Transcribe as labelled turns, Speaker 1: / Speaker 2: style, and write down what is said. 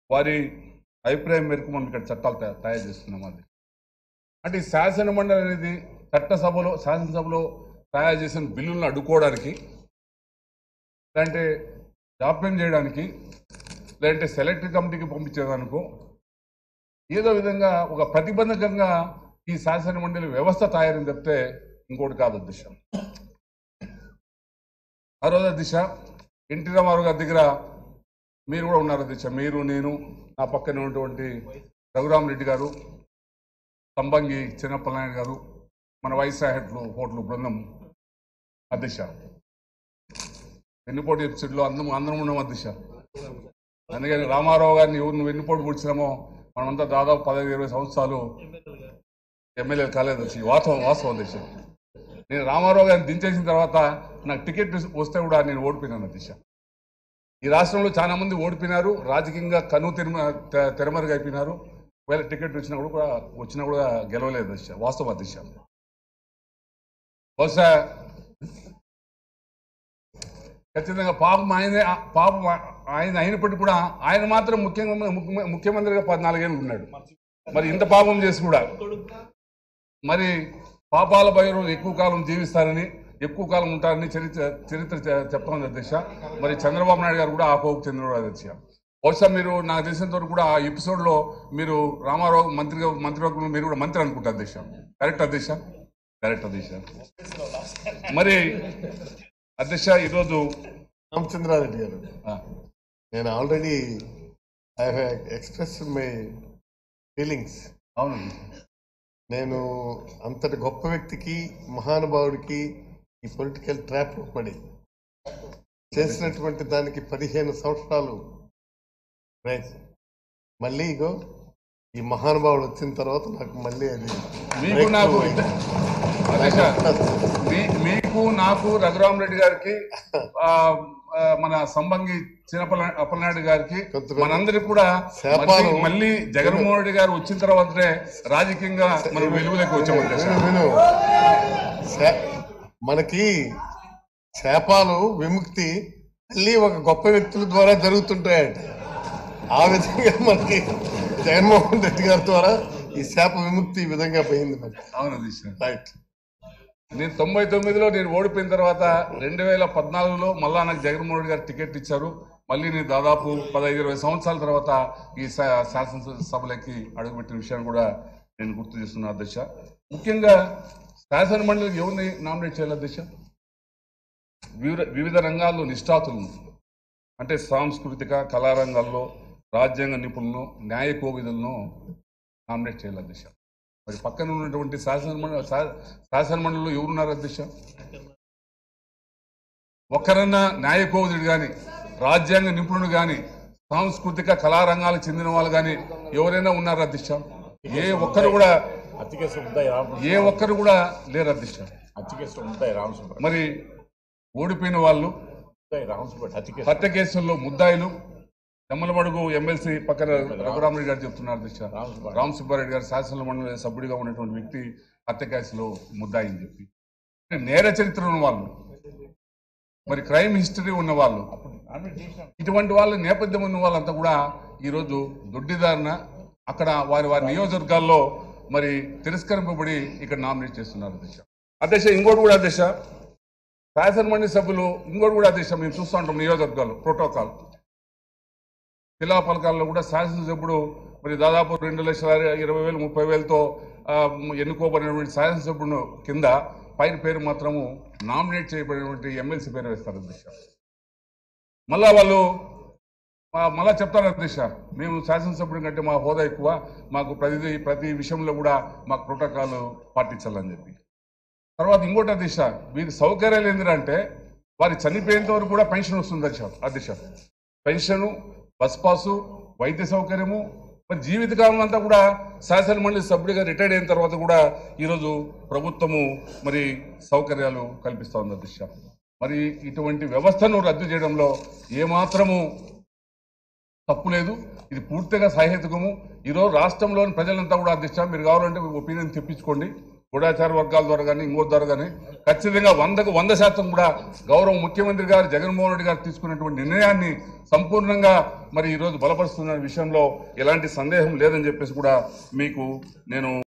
Speaker 1: వారి అభిప్రాయం మేరకు మనం ఇక్కడ చట్టాలు తయా- తయారు చేస్తున్నాం అది అంటే ఈ శాసన మండలి అనేది చట్టసభలో శాసనసభలో తయారు చేసిన బిల్లులను అడ్డుకోవడానికి లేదంటే జాప్యం చేయడానికి లేదంటే సెలెక్ట్ కమిటీకి పంపించేదానికో ఏదో విధంగా ఒక ప్రతిబంధకంగా ఈ శాసన మండలి వ్యవస్థ తయారని చెప్తే ఇంకోటి కాదు దిశ ఆ రోజు దిశ ఎన్టీ రామారావు గారి దగ్గర మీరు కూడా ఉన్నారు దిశ మీరు నేను నా పక్కన ఉన్నటువంటి రఘురామరెడ్డి గారు సంబంగి చిన్నప్పలనాయుడు గారు మన వైస్ హెడ్లు హోటల్ బృందం అధ్యక్ష వెన్నుపోటు ఎపిసోడ్లో అందరం అందరం ఉన్నాం అధ్యక్ష అందుకని రామారావు గారిని ఎవరిని వెన్నుపోటు పుడిచినామో మనమంతా దాదాపు పదహైదు ఇరవై సంవత్సరాలు ఎమ్మెల్యే కాలేదు వచ్చి వాస్తవం వాస్తవం అధ్యక్ష నేను రామారావు గారిని దించేసిన తర్వాత నాకు టికెట్ వస్తే కూడా నేను ఓడిపోయినాను అధ్యక్ష ఈ రాష్ట్రంలో చాలా మంది ఓడిపోయినారు రాజకీయంగా కను తెరమ తె- తెరమరుగు అయిపోయినారు ఒకవేళ టికెట్ వచ్చినా కూడా వచ్చినా కూడా గెలవలేదు అధ్యక్ష వాస్తవం అధ్యక్ష బహుశా ఖచ్చితంగా పాపం ఆయనే పాపం ఆయన అయినప్పటికీ కూడా ఆయన మాత్రం ముఖ్యంగా ముఖ్య- ముఖ్యమంత్రిగా పద్నాలుగేళ్ళు ఉన్నాడు మరి ఇంత పాపం చేసి కూడా మరి పాపాల భయం ఎక్కువ కాలం జీవిస్తారని ఎక్కువ కాలం ఉంటారని చరిత్ర చరిత్ర చె- చెప్తోంది అధ్యక్ష మరి చంద్రబాబు నాయుడు గారు కూడా ఆ కోపు చెందినవాడు అధ్యక్ష బహుశా మీరు నాకు తెలిసినంత వరకు కూడా ఆ ఎపిసోడ్లో మీరు రామారావు మంత్రిగా మంత్రివర్గంలో మీరు కూడా మంత్రి అనుకుంటారు అధ్యక్ష కరెక్ట్ అధ్యక్ష కరెక్ట్ అధ్యక్ష మరి అధ్యక్ష ఈరోజు
Speaker 2: రామచంద్రారెడ్డి గారు
Speaker 1: ఆ,
Speaker 2: నేను already I have express my feelings
Speaker 1: అవును
Speaker 2: నేను అంతటి గొప్ప వ్యక్తికి మహానుభావుడికి ఈ పొలిటికల్ ట్రాప్ పడి చేసినటువంటి దానికి పదిహేను సంవత్సరాలు రైట్ మళ్ళీ ఇగో ఈ మహానుభావుడు వచ్చిన తర్వాత నాకు మళ్ళీ అది
Speaker 1: మీకు
Speaker 2: break
Speaker 1: నాకు
Speaker 2: through అయింది.
Speaker 1: అధ్యక్ష మీ- మీకు నాకు రఘురామరెడ్డి గారికి ఆ, ఆ, మన సంబంగి చిన్నపల్ల అప్పలనాయుడు గారికి
Speaker 2: కొంతమంది
Speaker 1: మనందరికి కూడా
Speaker 2: శాపాలు-
Speaker 1: మళ్ళీ- మళ్ళీ జగన్మోహన్ రెడ్డి గారు వచ్చిన తర్వాతనే రాజకీయంగా మనం వెలుగులోకి వచ్చాము అధ్యక్ష
Speaker 2: విను, విను. శా- మనకి శాపాలు విముక్తి మళ్ళీ ఒక గొప్ప వ్యక్తుల ద్వారా జరుగుతుంటాయట ఆ విధంగా మనకి జగన్మోహన్ రెడ్డి గారి ద్వారా ఈ శాప విముక్తి ఈ విధంగా పోయింది మనకి
Speaker 1: అవును అధ్యక్ష
Speaker 2: రైట్
Speaker 1: నేను తొంభై తొమ్మిదిలో నేను ఓడిపోయిన తర్వాత రెండు వేల పద్నాలుగులో మళ్ళా నాకు జగన్మోహన్ రెడ్డి గారు టికెట్ ఇచ్చారు మళ్ళీ నేను దాదాపు పదహైదు ఇరవై సంవత్సరాల తర్వాత ఈ శా- శాసనసభలోకి అడుగుపెట్టిన విషయాన్ని కూడా నేను గుర్తు చేస్తున్నాను అధ్యక్ష ముఖ్యంగా శాసన మండలికి ఎవరిని నామినేట్ చేయాలి అధ్యక్ష వివిధ వివిధ రంగాల్లో నిష్ఠాతులను అంటే సాంస్కృతిక కళారంగాల్లో రాజ్యాంగ నిపుణులను న్యాయ కోవిదులను నామినేట్ చేయాలి అధ్యక్ష మరి పక్కన ఉన్నటువంటి శాసన మండలి శాసన మండలిలో ఎవరున్నారు అధ్యక్ష ఒక్కరన్నా న్యాయ కోవిదుడు కానీ రాజ్యాంగ నిపుణుడు కానీ సాంస్కృతిక కళారంగాలకు చెందిన వాళ్ళు కానీ ఎవరైనా ఉన్నారు అధ్యక్ష ఏ ఒక్కరు కూడా
Speaker 3: అతికేశ్వరం ఉంటాయి రామ
Speaker 1: ఏ ఒక్కరు కూడా లేరు అధ్యక్ష
Speaker 3: అతికేశ్వరం ఉంటాయి రామసుబ్రహ్మణ్యం
Speaker 1: మరి ఓడిపోయిన వాళ్ళు
Speaker 3: ఉంటాయి రామసుబ్రహ్మణ్యం అతికేశ్వరం
Speaker 1: హత్య కేసుల్లో ముద్దాయిలు ఎమ్మలమడుగు ఎమ్మెల్సీ పక్కన రఘురామరెడ్డి గారు చెప్తున్నారు దిశ రామ్ సుబ్బారెడ్డి గారు శాసన మండలి సభ్యుడిగా ఉన్నటువంటి వ్యక్తి హత్య కేసులో ముద్దాయి అని చెప్పి అంటే నేర చరిత్ర ఉన్న వాళ్ళు మరి క్రైమ్ హిస్టరీ ఉన్న వాళ్ళు ఇటువంటి వాళ్ళ నేపథ్యం ఉన్న వాళ్ళంతా కూడా ఈరోజు దొడ్డిదారిన అక్కడ వారి వారి నియోజకవర్గాల్లో మరి తిరస్కరింపబడి ఇక్కడ నామినేట్ చేస్తున్నారు అధ్యక్ష అధ్యక్ష ఇంకోటి కూడా అధ్యక్ష శాసనమండలి సభ్యులు ఇంకోటి కూడా అధ్యక్ష మేము చూస్తూ ఉంటాం నియోజకవర్గాలు ప్రోటోకాల్ శిలా పలకాల్లో కూడా శాసనసభ్యుడు మరి దాదాపు రెండు లక్షల ఇరవై వేలు ముప్పై వేలతో ఆ, ఎన్నుకోబడినటువంటి శాసనసభ్యుడు కింద పైన పేరు మాత్రము నామినేట్ చేయబడినటువంటి ఎమ్మెల్సీ పేరు వేస్తారు అధ్యక్ష మళ్ళా వాళ్ళు మా- మళ్ళా చెప్తారు అధ్యక్ష మేము శాసనసభ్యుడి కంటే మా హోదా ఎక్కువ మాకు ప్రతి ప్రతి విషయంలో కూడా మాకు ప్రోటోకాల్ పాటించాలని చెప్పి తర్వాత ఇంకోటి అధ్యక్ష వీరి సౌకర్యాలు ఏంటంటే వారి చనిపోయేంత వరకు కూడా పెన్షన్ వస్తుంది అధ్యక్ష అధ్యక్ష పెన్షను బస్ పాసు వైద్య సౌకర్యము మరి జీవితకాలం అంతా కూడా శాసన మండలి సభ్యుడిగా రిటైర్డ్ అయిన తర్వాత కూడా ఈరోజు ప్రభుత్వము మరి సౌకర్యాలు కల్పిస్తూ ఉంది అధ్యక్ష మరి ఇటువంటి వ్యవస్థను రద్దు చేయడంలో ఏమాత్రము తప్పు లేదు ఇది పూర్తిగా సహేతుకము ఈరోజు రాష్ట్రంలోని ప్రజలంతా కూడా అధ్యక్ష మీరు కావాలంటే ఒపీనియన్ తెప్పించుకోండి గూఢాచార వర్గాల ద్వారా కానీ ఇంకో ద్వారా కానీ ఖచ్చితంగా వందకు వంద శాతం కూడా గౌరవ ముఖ్యమంత్రి గారు జగన్మోహన్ రెడ్డి గారు తీసుకున్నటువంటి నిర్ణయాన్ని సంపూర్ణంగా మరి ఈరోజు బలపరుస్తున్న విషయంలో ఎలాంటి సందేహం లేదని చెప్పేసి కూడా మీకు నేను